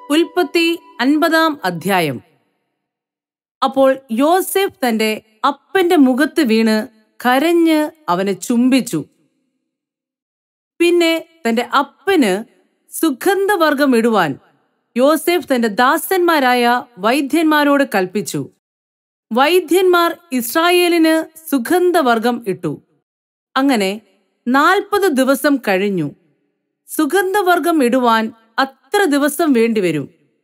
ഉൽപ്പത്തി അൻപതാം അധ്യായം അപ്പോൾ യോസെഫ് തന്റെ അപ്പന്റെ മുഖത്ത് വീണ് കരഞ്ഞ് അവനെ ചുംബിച്ചു പിന്നെ തന്റെ അപ്പന് സുഗന്ധവർഗം ഇടുവാൻ യോസെഫ് തന്റെ ദാസന്മാരായ വൈദ്യന്മാരോട് കൽപ്പിച്ചു വൈദ്യന്മാർ ഇസ്രായേലിന് സുഗന്ധവർഗം ഇട്ടു അങ്ങനെ നാൽപ്പത് ദിവസം കഴിഞ്ഞു സുഗന്ധവർഗം ഇടുവാൻ അത്ര ദിവസം വേണ്ടിവരും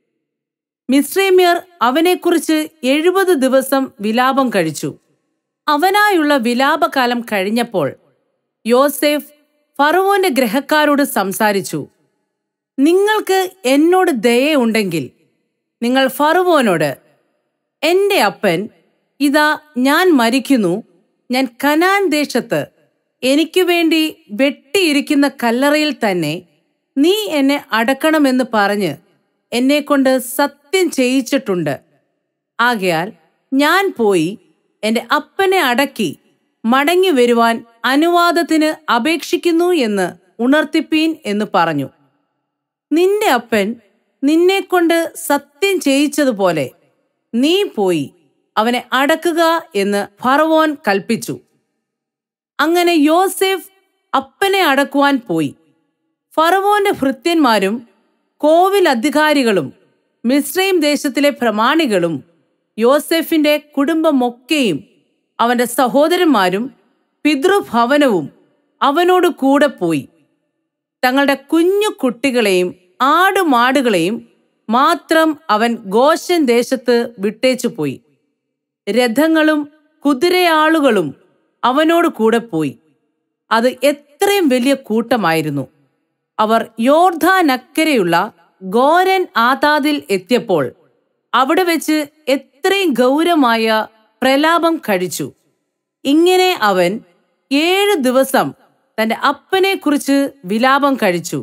മിശ്രൈമ്യർ അവനെക്കുറിച്ച് എഴുപത് ദിവസം വിലാപം കഴിച്ചു അവനായുള്ള വിലാപകാലം കഴിഞ്ഞപ്പോൾ യോസേഫ് ഫറവോന്റെ ഗ്രഹക്കാരോട് സംസാരിച്ചു നിങ്ങൾക്ക് എന്നോട് ദയയുണ്ടെങ്കിൽ നിങ്ങൾ ഫറവോനോട് എന്റെ അപ്പൻ ഇതാ ഞാൻ മരിക്കുന്നു ഞാൻ കനാൻ ദേശത്ത് എനിക്കു വേണ്ടി വെട്ടിയിരിക്കുന്ന കല്ലറയിൽ തന്നെ നീ എന്നെ അടക്കണമെന്ന് പറഞ്ഞ് എന്നെക്കൊണ്ട് സത്യം ചെയ്യിച്ചിട്ടുണ്ട് ആകയാൽ ഞാൻ പോയി എന്റെ അപ്പനെ അടക്കി മടങ്ങി വരുവാൻ അനുവാദത്തിന് അപേക്ഷിക്കുന്നു എന്ന് ഉണർത്തിപ്പീൻ എന്ന് പറഞ്ഞു നിന്റെ അപ്പൻ നിന്നെക്കൊണ്ട് സത്യം ചെയ്യിച്ചതുപോലെ നീ പോയി അവനെ അടക്കുക എന്ന് ഫറവോൻ കൽപ്പിച്ചു അങ്ങനെ യോസെഫ് അപ്പനെ അടക്കുവാൻ പോയി ഫറവോന്റെ ഭൃത്യന്മാരും കോവിൽ അധികാരികളും മിസ്രൈം ദേശത്തിലെ പ്രമാണികളും യോസെഫിന്റെ കുടുംബമൊക്കെയും അവന്റെ സഹോദരന്മാരും പിതൃഭവനവും അവനോട് കൂടെ പോയി തങ്ങളുടെ കുഞ്ഞു കുട്ടികളെയും ആടുമാടുകളെയും മാത്രം അവൻ ഗോശൻ ദേശത്ത് വിട്ടേച്ചു പോയി രഥങ്ങളും കുതിരയാളുകളും അവനോട് കൂടെ പോയി അത് എത്രയും വലിയ കൂട്ടമായിരുന്നു അവർ യോർധാനക്കരെയുള്ള ഗോരൻ ആതാദിൽ എത്തിയപ്പോൾ അവിടെ വെച്ച് എത്രയും ഗൗരവമായ പ്രലാപം കഴിച്ചു ഇങ്ങനെ അവൻ ഏഴ് ദിവസം തന്റെ അപ്പനെക്കുറിച്ച് വിലാപം കഴിച്ചു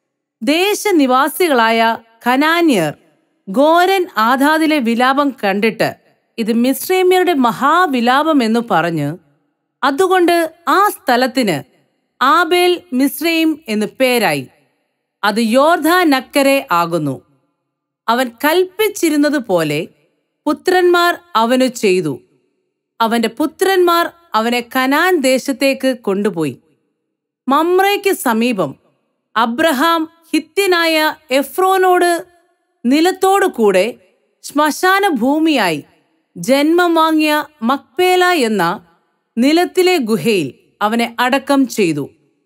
ദേശനിവാസികളായ ഖനാന്യർ ഗോരൻ ആധാദിലെ വിലാപം കണ്ടിട്ട് ഇത് മിശ്രൈമ്യരുടെ മഹാവിലാപം എന്ന് പറഞ്ഞ് അതുകൊണ്ട് ആ സ്ഥലത്തിന് ആബേൽ മിശ്രൈം എന്ന് പേരായി അത് യോർധാനക്കരെ ആകുന്നു അവൻ കൽപ്പിച്ചിരുന്നത് പോലെ പുത്രന്മാർ അവനു ചെയ്തു അവന്റെ പുത്രന്മാർ അവനെ കനാൻ ദേശത്തേക്ക് കൊണ്ടുപോയി മമ്രയ്ക്ക് സമീപം അബ്രഹാം ഹിത്യനായ എഫ്രോനോട് നിലത്തോടു കൂടെ ശ്മശാന ഭൂമിയായി ജന്മം വാങ്ങിയ മക്പേല എന്ന നിലത്തിലെ ഗുഹയിൽ അവനെ അടക്കം ചെയ്തു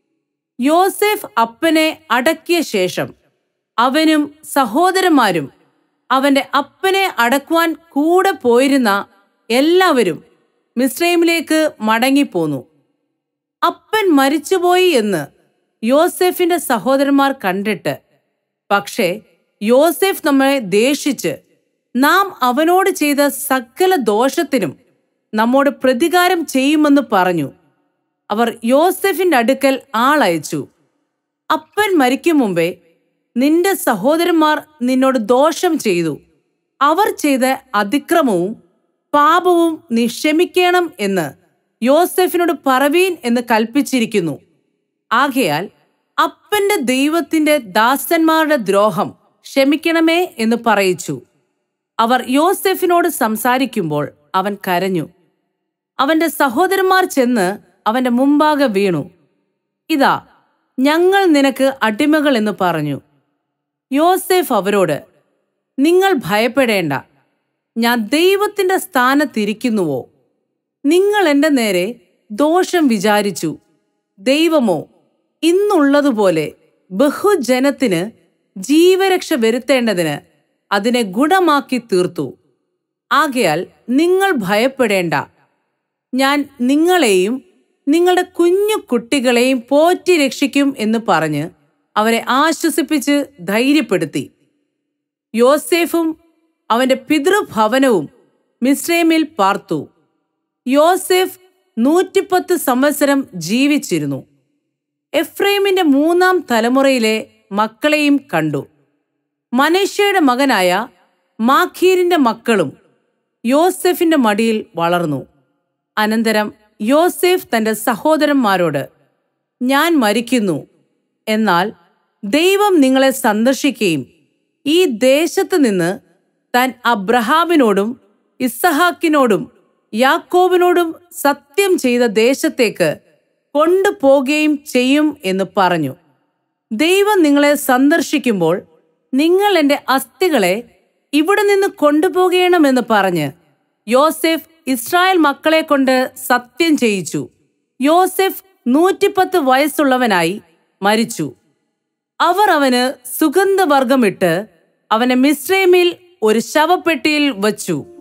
യോസെഫ് അപ്പനെ അടക്കിയ ശേഷം അവനും സഹോദരന്മാരും അവന്റെ അപ്പനെ അടക്കുവാൻ കൂടെ പോയിരുന്ന എല്ലാവരും മിസ്രൈമിലേക്ക് മടങ്ങിപ്പോന്നു അപ്പൻ മരിച്ചുപോയി എന്ന് യോസെഫിന്റെ സഹോദരന്മാർ കണ്ടിട്ട് പക്ഷേ യോസെഫ് നമ്മളെ ദേഷിച്ച് നാം അവനോട് ചെയ്ത സകല ദോഷത്തിനും നമ്മോട് പ്രതികാരം ചെയ്യുമെന്ന് പറഞ്ഞു അവർ യോസെഫിന്റെ അടുക്കൽ ആളയച്ചു അപ്പൻ മരിക്കും മുമ്പേ നിന്റെ സഹോദരന്മാർ നിന്നോട് ദോഷം ചെയ്തു അവർ ചെയ്ത അതിക്രമവും പാപവും നീ ക്ഷമിക്കണം എന്ന് യോസെഫിനോട് പറവീൻ എന്ന് കൽപ്പിച്ചിരിക്കുന്നു ആകയാൽ അപ്പന്റെ ദൈവത്തിന്റെ ദാസന്മാരുടെ ദ്രോഹം ക്ഷമിക്കണമേ എന്ന് പറയിച്ചു അവർ യോസെഫിനോട് സംസാരിക്കുമ്പോൾ അവൻ കരഞ്ഞു അവന്റെ സഹോദരന്മാർ ചെന്ന് അവന്റെ മുമ്പാകെ വീണു ഇതാ ഞങ്ങൾ നിനക്ക് അടിമകൾ എന്ന് പറഞ്ഞു യോസെഫ് അവരോട് നിങ്ങൾ ഭയപ്പെടേണ്ട ഞാൻ ദൈവത്തിന്റെ സ്ഥാനത്തിരിക്കുന്നുവോ നിങ്ങൾ എന്റെ നേരെ ദോഷം വിചാരിച്ചു ദൈവമോ ഇന്നുള്ളതുപോലെ ബഹുജനത്തിന് ജീവരക്ഷ വരുത്തേണ്ടതിന് അതിനെ ഗുണമാക്കി തീർത്തു ആകയാൽ നിങ്ങൾ ഭയപ്പെടേണ്ട ഞാൻ നിങ്ങളെയും നിങ്ങളുടെ കുഞ്ഞു കുട്ടികളെയും പോറ്റി രക്ഷിക്കും എന്ന് പറഞ്ഞ് അവരെ ആശ്വസിപ്പിച്ച് ധൈര്യപ്പെടുത്തി യോസേഫും അവന്റെ പിതൃഭവനവും മിസ്രൈമിൽ പാർത്തു യോസെഫ് നൂറ്റിപ്പത്ത് സംവത്സരം ജീവിച്ചിരുന്നു എഫ്രൈമിന്റെ മൂന്നാം തലമുറയിലെ മക്കളെയും കണ്ടു മനേഷ്യയുടെ മകനായ മാഖീരിന്റെ മക്കളും യോസെഫിന്റെ മടിയിൽ വളർന്നു അനന്തരം യോസെഫ് തന്റെ സഹോദരന്മാരോട് ഞാൻ മരിക്കുന്നു എന്നാൽ ദൈവം നിങ്ങളെ സന്ദർശിക്കുകയും ഈ ദേശത്ത് നിന്ന് താൻ അബ്രഹാമിനോടും ഇസഹാക്കിനോടും യാക്കോബിനോടും സത്യം ചെയ്ത ദേശത്തേക്ക് കൊണ്ടുപോകുകയും ചെയ്യും എന്ന് പറഞ്ഞു ദൈവം നിങ്ങളെ സന്ദർശിക്കുമ്പോൾ നിങ്ങൾ എൻ്റെ അസ്ഥികളെ ഇവിടെ നിന്ന് കൊണ്ടുപോകണമെന്ന് പറഞ്ഞ് യോസെഫ് ഇസ്രായേൽ മക്കളെ കൊണ്ട് സത്യം ചെയ്യിച്ചു യോസെഫ് നൂറ്റിപ്പത്ത് വയസ്സുള്ളവനായി മരിച്ചു അവർ അവന് സുഗന്ധവർഗമിട്ട് അവനെ മിസ്രൈമിൽ ഒരു ശവപ്പെട്ടിയിൽ വച്ചു